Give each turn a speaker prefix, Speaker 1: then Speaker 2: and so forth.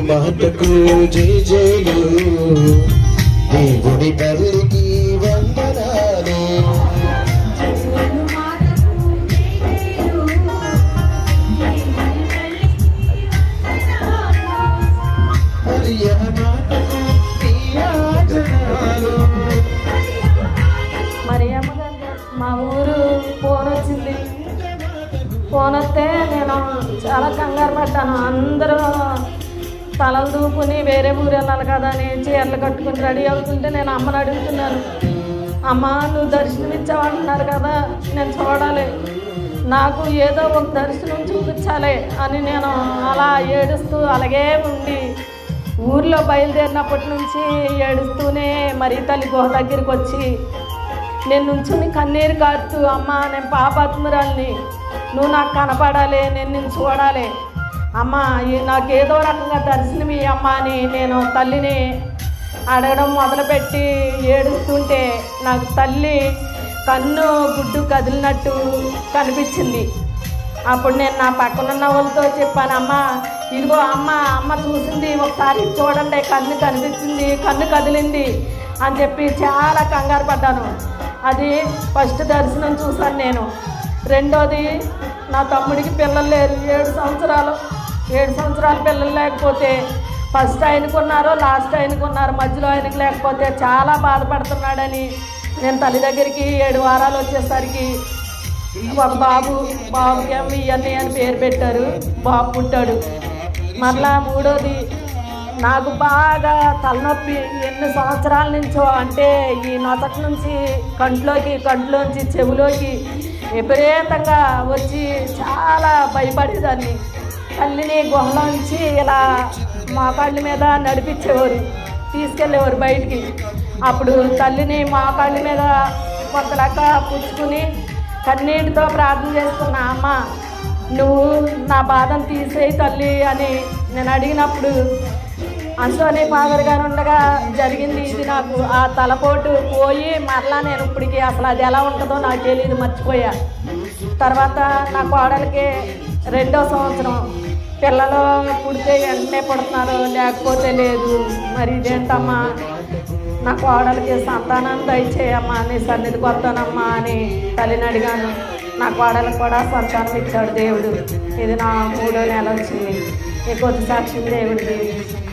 Speaker 1: మాటకు జేజేలు దేవుడి తల్లికి వందనాలు మరియ మాటకు నీ యాచనాలు
Speaker 2: మరి అమ్మగారు మా ఊరు ఫోన్ వచ్చింది ఫోన్ వస్తే నేను చాలా కంగారు పడ్డాను అందరూ తలలు దూకుని వేరే ఊరు వెళ్ళాలి కదా అని చీరలు కట్టుకుని రెడీ అవుతుంటే నేను అమ్మని అడుగుతున్నాను అమ్మ నువ్వు దర్శనం ఇచ్చావంటున్నారు కదా నేను చూడాలి నాకు ఏదో ఒక దర్శనం చూపించాలి అని నేను అలా ఏడుస్తూ అలాగే ఉండి ఊర్లో బయలుదేరినప్పటి నుంచి ఏడుస్తూనే మరీ తల్లి గుహ దగ్గరికి వచ్చి నేను నుంచుని కన్నీరు కారుతూ అమ్మ నేను పాపాత్మురాల్ని నువ్వు నాకు కనపడాలి నేను నిన్ను చూడాలి అమ్మ ఈ నాకు ఏదో రకంగా దర్శనం ఈ అమ్మ అని నేను తల్లిని అడగడం మొదలుపెట్టి ఏడుస్తుంటే నాకు తల్లి కన్ను గుడ్డు కదిలినట్టు కనిపించింది అప్పుడు నేను నా పక్కనున్న వాళ్ళతో చెప్పాను అమ్మ ఇదిగో అమ్మ అమ్మ చూసింది ఒకసారి చూడండి కన్ను కనిపించింది కన్ను కదిలింది అని చెప్పి చాలా కంగారు పడ్డాను అది ఫస్ట్ దర్శనం చూశాను నేను రెండోది నా తమ్ముడికి పిల్లలు లేరు ఏడు సంవత్సరాలు ఏడు సంవత్సరాల పిల్లలు లేకపోతే ఫస్ట్ ఆయనకున్నారు లాస్ట్ ఆయనకున్నారు మధ్యలో ఆయనకు లేకపోతే చాలా బాధపడుతున్నాడని నేను తల్లి దగ్గరికి ఏడు వారాలు వచ్చేసరికి ఒక బాబు బాబుకి ఏమో ఇవన్నీ అని పేరు పెట్టారు బాబు పుట్టాడు మరలా మూడోది నాకు బాగా తలనొప్పి ఎన్ని సంవత్సరాల నుంచో అంటే ఈ నొసటి నుంచి కంట్లోకి కంట్లోంచి చెవిలోకి విపరీతంగా వచ్చి చాలా భయపడేదాన్ని తల్లిని గుహలోంచి ఇలా మోకాళ్ళ మీద నడిపించేవారు తీసుకెళ్ళేవారు బయటికి అప్పుడు తల్లిని మోకాళ్ళ మీద కొంత లెక్క పుచ్చుకుని కన్నీటితో ప్రార్థన చేసుకున్నా అమ్మ నువ్వు నా బాధను తీసేయి తల్లి అని నేను అడిగినప్పుడు అంటోని ఫాదర్ గారు ఉండగా జరిగింది ఇది నాకు ఆ తలపోటు పోయి మరలా నేను ఇప్పటికి అసలు అది ఎలా ఉంటుందో నాకు తెలియదు మర్చిపోయా తర్వాత నా కోడలికి రెండో సంవత్సరం పిల్లలు పుడితే వెంటనే పుడుతున్నారు లేకపోతే లేదు మరి ఇదేంటమ్మా నా కోడలికి సంతానం దయచేయమ్మా నీ సన్నిధికి వస్తానమ్మా అని తల్లిని అడిగాను నా కోడలకు కూడా సంతానం ఇచ్చాడు దేవుడు ఇది నా మూడో నెల వచ్చింది ఈ కొద్ది సాక్షి దేవుడిది